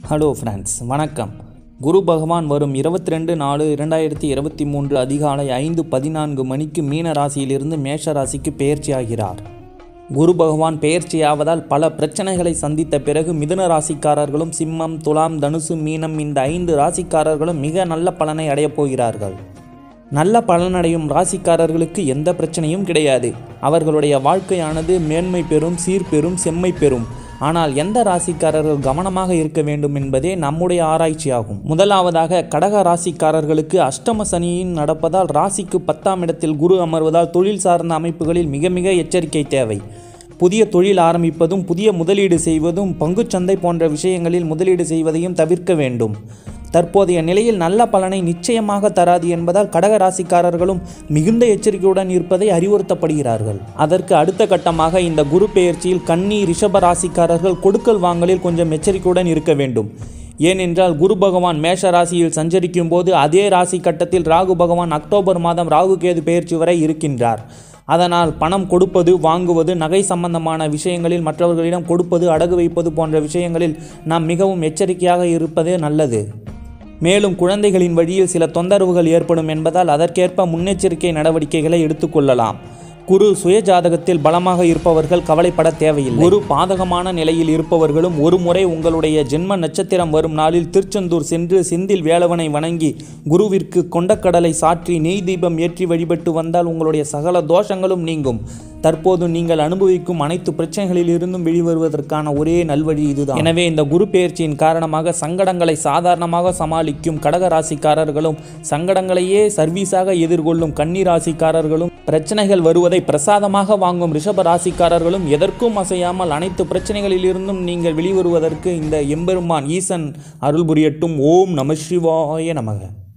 hello friends வணக்கம் குரு பகவான் வரும் இருபத்தி ரெண்டு நாலு இரண்டாயிரத்தி இருபத்தி மூன்று அதிகாலை ஐந்து பதினான்கு மணிக்கு மீன ராசியிலிருந்து மேஷ ராசிக்கு பெயர்ச்சியாகிறார் குரு பகவான் பெயர்ச்சியாவதால் பல பிரச்சனைகளை சந்தித்த பிறகு மிதுன ராசிக்காரர்களும் சிம்மம் துலாம் தனுசு மீனம் இந்த ஐந்து ராசிக்காரர்களும் மிக நல்ல பலனை அடையப் போகிறார்கள் நல்ல பலனடையும் ராசிக்காரர்களுக்கு எந்த பிரச்சனையும் கிடையாது அவர்களுடைய வாழ்க்கையானது மேன்மை பெறும் சீர்பெறும் செம்மை பெறும் ஆனால் எந்த ராசிக்காரர்கள் கவனமாக இருக்க வேண்டும் என்பதே நம்முடைய ஆராய்ச்சியாகும் முதலாவதாக கடக ராசிக்காரர்களுக்கு அஷ்டம சனியின் நடப்பதால் ராசிக்கு பத்தாம் இடத்தில் குரு அமர்வதால் தொழில் சார்ந்த அமைப்புகளில் மிக மிக எச்சரிக்கை தேவை புதிய தொழில் ஆரம்பிப்பதும் புதிய முதலீடு செய்வதும் பங்குச்சந்தை போன்ற விஷயங்களில் முதலீடு செய்வதையும் தவிர்க்க வேண்டும் தற்போதைய நிலையில் நல்ல பலனை நிச்சயமாக தராது என்பதால் கடக ராசிக்காரர்களும் மிகுந்த எச்சரிக்கையுடன் இருப்பதை அறிவுறுத்தப்படுகிறார்கள் அதற்கு அடுத்த கட்டமாக இந்த குரு பெயர்ச்சியில் கன்னி ரிஷப ராசிக்காரர்கள் கொடுக்கல் வாங்கலில் கொஞ்சம் எச்சரிக்கையுடன் இருக்க வேண்டும் ஏனென்றால் குரு பகவான் மேஷ ராசியில் சஞ்சரிக்கும் போது அதே ராசி கட்டத்தில் ராகு பகவான் அக்டோபர் மாதம் ராகு கேது பெயர்ச்சி வரை இருக்கின்றார் அதனால் பணம் கொடுப்பது வாங்குவது நகை சம்பந்தமான விஷயங்களில் மற்றவர்களிடம் கொடுப்பது அடகு வைப்பது போன்ற விஷயங்களில் நாம் மிகவும் எச்சரிக்கையாக இருப்பதே நல்லது மேலும் குழந்தைகளின் வழியில் சில தொந்தரவுகள் ஏற்படும் என்பதால் அதற்கேற்ப முன்னெச்சரிக்கை நடவடிக்கைகளை எடுத்துக்கொள்ளலாம் குரு சுய ஜாதகத்தில் பலமாக இருப்பவர்கள் கவலைப்பட தேவையில்லை குரு பாதகமான நிலையில் இருப்பவர்களும் ஒரு முறை உங்களுடைய ஜென்ம நட்சத்திரம் வரும் நாளில் திருச்செந்தூர் சென்று செந்தில் வேலவனை வணங்கி குருவிற்கு கொண்டக்கடலை சாற்றி நெய் தீபம் ஏற்றி வழிபட்டு வந்தால் உங்களுடைய சகல தோஷங்களும் நீங்கும் தற்போது நீங்கள் அனுபவிக்கும் அனைத்து பிரச்சனைகளில் இருந்தும் வெளிவருவதற்கான ஒரே நல்வழி இதுதான் எனவே இந்த குரு பெயர்ச்சியின் காரணமாக சங்கடங்களை சாதாரணமாக சமாளிக்கும் கடக ராசிக்காரர்களும் சங்கடங்களையே சர்வீஸாக எதிர்கொள்ளும் கன்னி ராசிக்காரர்களும் பிரச்சனைகள் வருவதை பிரசாதமாக வாங்கும் ரிஷப ராசிக்காரர்களும் எதற்கும் அசையாமல் அனைத்து பிரச்சனைகளிலிருந்தும் நீங்கள் வெளிவருவதற்கு இந்த எம்பெருமான் ஈசன் அருள் புரியட்டும் ஓம் நம சிவாய நமக